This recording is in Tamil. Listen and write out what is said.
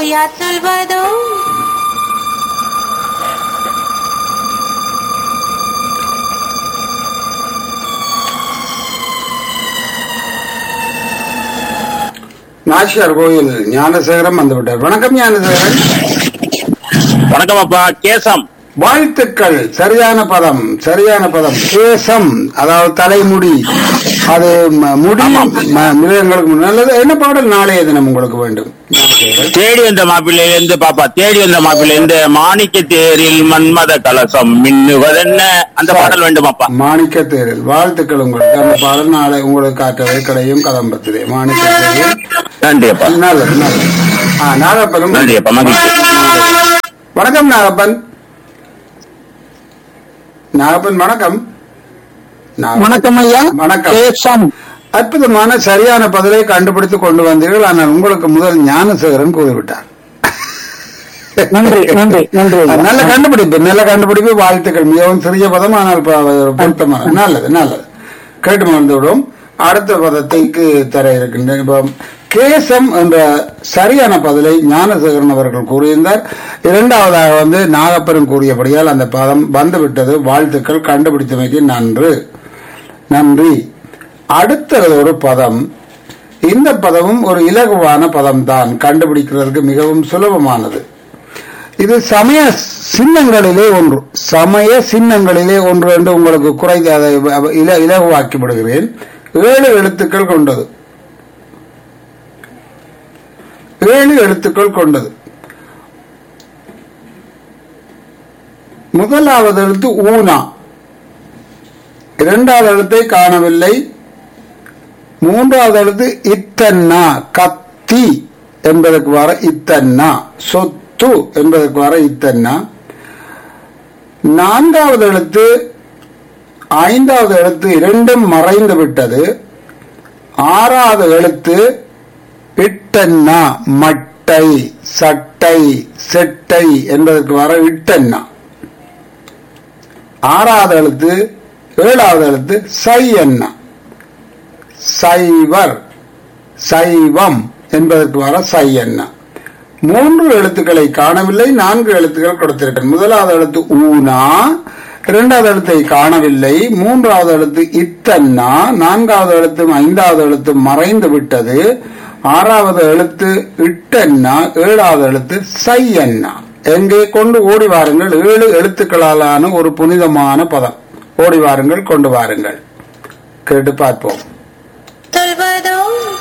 யார் சொல்வதோ நாச்சியார் கோயில் ஞானசேகரம் வந்துவிட்டார் வணக்கம் ஞானசேகரன் வணக்கம் அப்பா கேசம் வாழ்த்துக்கள் சரியான பதம் சரியான பதம் கேசம் அதாவது தலைமுடி அது ம- முடி ம- மிருகங்களுக்கு முன்ன- நல்லது என்ன பாடல் நாளைய தினம் உங்களுக்கு வேண்டும் ஞானசேகரன். தேடி வந்த மாப்பிள்ளையில இருந்து பாப்பா தேடி வந்த மாப்பிள்ளை இருந்து மாணிக்க தேரில் மன்மத கலசம் மின்னுவதென்ன அந்த பாடல் வேண்டுமாப்பா மாணிக்க தேரில் வாழ்த்துக்கள் உங்களுக்கு அந்த பாடல் நாளை உங்களுக்கு காற்றவை கிடையும் கதம்பத்திலே மாணிக்க தேரில் நன்றி அப்பா நல்லது நல்லது ஆ நாகப்பனும் நன்றி அப்பா மகிழ்ச்சி வணக்கம் நாகப்பன் நாகப்பன் வணக்கம் நாகப்பன். வணக்கம் ஐயா வணக்கம். கேசம் அற்புதமான சரியான பதிலை கண்டுபிடித்து கொண்டு வந்தீர்கள் ஆனால் உங்களுக்கு முதல் ஞானசேகரன் கூறிவிட்டார் நன்றி நன்றி நன்றி ஐயா. நல்ல கண்டுபிடிப்பு நல்ல கண்டுபிடிப்பு வாழ்த்துக்கள் மிகவும் சிறிய பதம் ஆனால் ப- பொருத்தமான நல்லது நல்லது கேட்டு மறந்து விடுவோம் அடுத்த பதத்தைக்கு தர இருக்கின்றேன் இப்போ கேசம் என்ற சரியான பதிலை ஞானசேகரன் அவர்கள் கூறியிருந்தார் இரண்டாவதாக வந்து நாகப்பெரும் கூறியபடியால் அந்த பதம் வந்துவிட்டது வாழ்த்துக்கள் கண்டுபிடித்தமைக்கு நன்று நன்றி அடுத்தது ஒரு பதம் இந்த பதமும் ஒரு இலகுவான பதம் தான் கண்டுபிடிக்கிறதுக்கு மிகவும் சுலபமானது இது சமய சின்னங்களிலே ஒன்று சமய சின்னங்களிலே ஒன்று என்று உங்களுக்கு குறைந்த அதை வ- இல இலகுவாக்கி விடுகிறேன் ஏழு எழுத்துக்கள் கொண்டது ஏழு எழுத்துக்கள் கொண்டது முதலாவது எழுத்து ஊனா இரண்டாவது எழுத்தை காணவில்லை மூன்றாவது எழுத்து இத்தன்னா கத்தி என்பதற்கு வர இத்தன்னா சொத்து என்பதற்கு வர இத்தன்னா நான்காவது எழுத்து ஐந்தாவது எழுத்து இரண்டும் மறைந்து விட்டது ஆறாவது எழுத்து இட்டன்னா மட்டை சட்டை செட்டை என்பதற்கு வர இட்டன்னா ஆறாவது எழுத்து ஏழாவது எழுத்து சை எண்ணா சைவர் சைவம் என்பதற்கு வர சை என்ன மூன்று எழுத்துக்களை காணவில்லை நான்கு எழுத்துக்கள் கொடுத்திருக்கேன் முதலாவது எழுத்து ஊனா இரண்டாவது எழுத்தை காணவில்லை மூன்றாவது எழுத்து இத்தன்னா நான்காவது எழுத்தும் ஐந்தாவது எழுத்து மறைந்து விட்டது ஆறாவது எழுத்து இட்டன்னா ஏழாவது எழுத்து சை என்ன எங்கே கொண்டு ஓடி வாருங்கள் ஏழு எழுத்துக்களாலான ஒரு புனிதமான பதம் ஓடி வாருங்கள் கொண்டு வாருங்கள் கேட்டு பார்ப்போம் சொல்வதோ